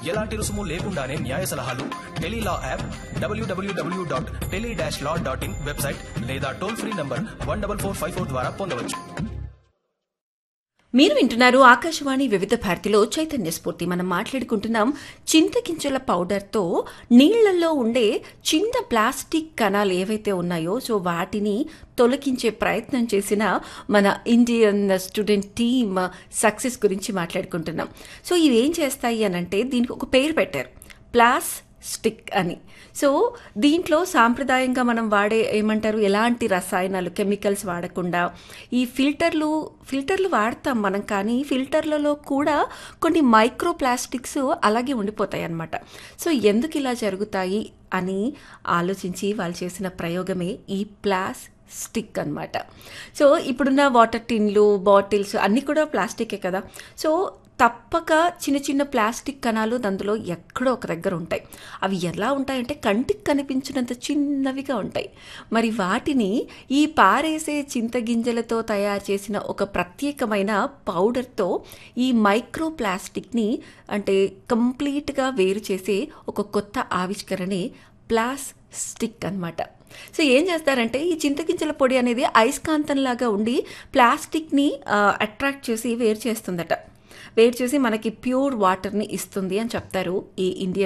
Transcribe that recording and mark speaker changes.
Speaker 1: ఎలాంటి రుసుము లేకుండానే న్యాయ సలహాలు tele law app W W W dot tele dash law dot in website లేదా toll free number one double four five four ద్వారా పొందవచ్చు
Speaker 2: మీరు వింటున్నారు ఆకాశవాణి వివిధ భారతిలో చైతన్య స్ఫూర్తి మనం మాట్లాడుకుంటున్నాం చింతగింజల పౌడర్తో నీళ్లలో ఉండే చిన్న ప్లాస్టిక్ కణాలు ఏవైతే ఉన్నాయో సో వాటిని తొలగించే ప్రయత్నం చేసిన మన ఇండియన్ స్టూడెంట్ టీమ్ సక్సెస్ గురించి మాట్లాడుకుంటున్నాం సో ఇవి ఏం చేస్తాయి అని అంటే దీనికి ఒక పేరు పెట్టారు ప్లాస్ స్టిక్ అని సో దీంట్లో సాంప్రదాయంగా మనం వాడే ఏమంటారు ఎలాంటి రసాయనాలు కెమికల్స్ వాడకుండా ఈ ఫిల్టర్లు ఫిల్టర్లు వాడతాం మనం కానీ ఫిల్టర్లలో కూడా కొన్ని మైక్రో ప్లాస్టిక్స్ అలాగే ఉండిపోతాయి అన్నమాట సో ఎందుకు ఇలా జరుగుతాయి అని ఆలోచించి వాళ్ళు చేసిన ప్రయోగమే ఈ ప్లాస్ స్టిక్ అనమాట సో ఇప్పుడున్న వాటర్ టిన్లు బాటిల్స్ అన్నీ కూడా ప్లాస్టికే కదా సో తప్పక చిన్న చిన్న ప్లాస్టిక్ కణాలు అందులో ఎక్కడో ఒక దగ్గర ఉంటాయి అవి ఎలా ఉంటాయంటే కంటికి కనిపించినంత చిన్నవిగా ఉంటాయి మరి వాటిని ఈ పారేసే చింతగింజలతో తయారు చేసిన ఒక ప్రత్యేకమైన పౌడర్తో ఈ మైక్రో ప్లాస్టిక్ని అంటే కంప్లీట్గా వేరు చేసే ఒక కొత్త ఆవిష్కరణే ప్లాస్ స్టిక్ అన్నమాట సో ఏం చేస్తారంటే ఈ చింతగింజల పొడి అనేది అయస్కాంతంలాగా ఉండి ప్లాస్టిక్ని అట్రాక్ట్ చేసి వేరు చేస్తుందట వేరు చేసి మనకి ప్యూర్ వాటర్ని ఇస్తుంది అని చెప్తారు ఈ ఇండియన్